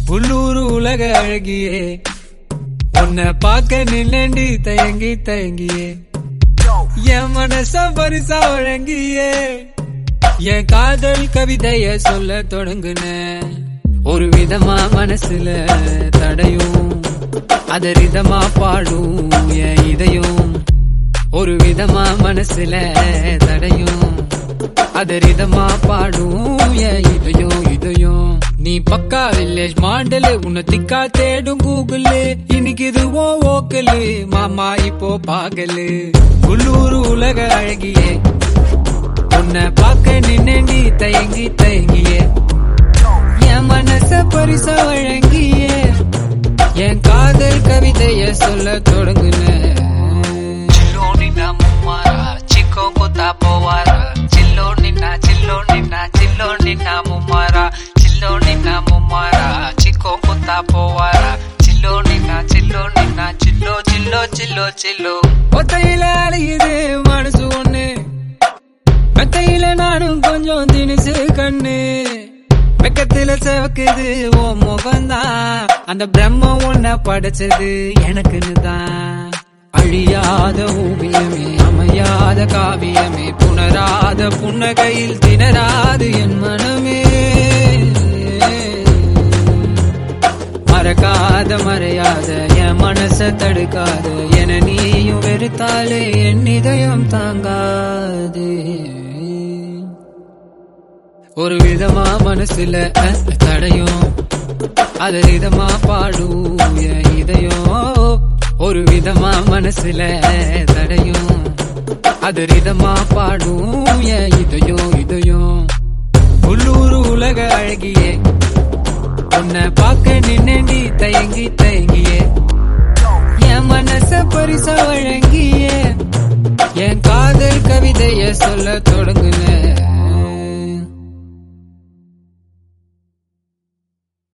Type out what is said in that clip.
உள்ளூர் உலக அழகியே உன்னை பார்க்க நின்னண்டி தயங்கி தயங்கியே என் மனச பரிசா வழங்கியே என் காதல் கவிதைய சொல்ல தொடங்குன ஒரு விதமா மனசுல தடையும் அத ரிதமா பாடும் என் இதயம் ஒரு விதமா மனசுல தடையும் அத ரிதமா பாடும் என் இதயம் இதயம் நீ பக்கா வில்லேஜ் மாண்டலு உன்னை திக்கா தேடும் கூகுளு இன்னைக்கு இது ஓ ஓக்கலு மாமா இப்போ பாகலு உள்ளூர் உலக அழகியே உன்னை பார்க்க நின்னண்டி தயங்கி தயங்கியே என் மனச பரிச வழங்கியே என் காதல் கவிதைய சொல்ல தொடங்குன చిల్లో నిన్న ముమ్మారా చిక్కో కొత్త పోవారా చిల్లో నిన్న చిల్లో నిన్న చిల్లో నిన్న ముమ్మారా చిల్లో నిన్న ముమ్మారా చిక్కో కొత్త పోవారా చిల్లో నిన్న చిల్లో నిన్న చిల్లో చిల్లో చిల్లో చిల్లో ஒத்தையில அலையுது மனசு ஒண்ணு மெத்தையில நானும் கொஞ்சம் திணிச்சு கண்ணு வெக்கத்துல செவக்குது ஓ முகம்தான் அந்த பிரம்மம் ஒன்ன படைச்சது எனக்குன்னு தான் அழியாத ஓவியமே அமையாத காவியமே புணராத புன்னகையில் திணறாது என் மனமே மறக்காத மறையாத என் மனச தடுக்காத என நீயும் வெறுத்தாலே என் இதயம் தாங்காது ஒரு விதமா மனசுல அஹ், தடையும் அது விதமா பாடும் என் இதயம் ஒரு விதமா மனசுல தடையும் அது ரிதமா பாடும் என் இதயம் இதயம் உள்ளூர் உலக அழகியே உன்னை பார்க்க நின்னண்டி தயங்கி தயங்கியே என் மனச பரிச வழங்கியே என் காதல் கவிதைய சொல்ல தொடங்குன